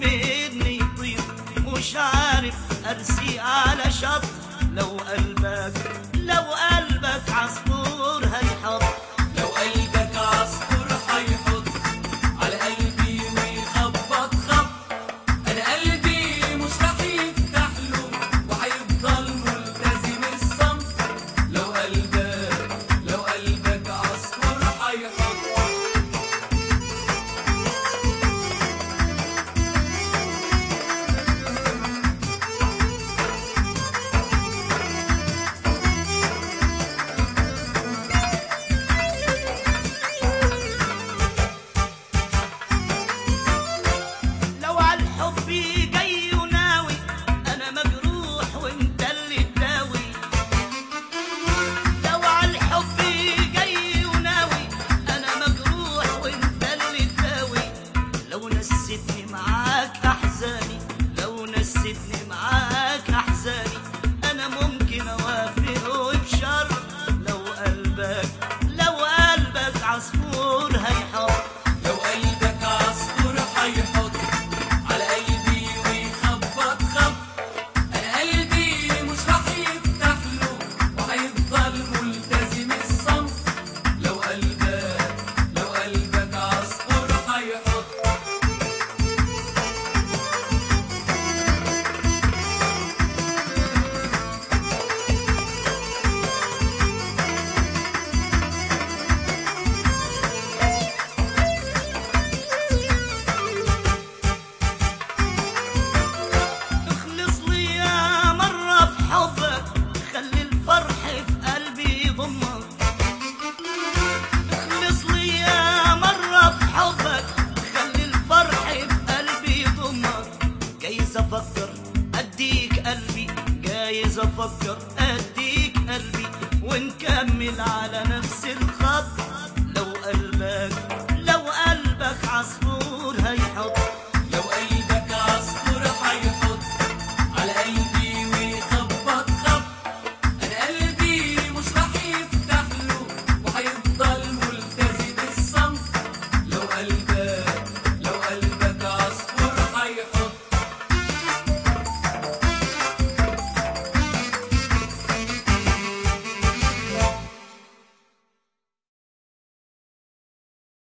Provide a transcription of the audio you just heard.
مني يطير مش عارف ارسي على شط لو قلبك لو قلبك عصفور هيحط لو قلبك عصفور هيحط على قلبي ويخبط خب انا قلبي مش راح يفتح له وهيفضل ملتزم الصمت لو قلبك لو قلبك عصفور هيحط لو عالحب جاي وناوي انا مجروح وانت اللي تداوي لو عالحب جاي وناوي انا مجروح وانت اللي تداوي لو نسيتني معاك احزاني لو نسيتني معاك احزاني انا ممكن اوافق وبشر لو قلبك لو قلبك عصفور هيحط لو قلبك عصفور هيحط على قلبي ويخبط خب انا قلبي مش راح يفتح له وهيفضل ملتزم الصمت لو قلبك لو قلبك عصفور هيحط اخلص لي يا مرة في حبك خلي الفرح في قلبي يضمك اخلص لي يا مرة في حبك خلي الفرح في قلبي يضمك جايز افكر اديك قلبي جايز افكر اديك قلبي ونكمل على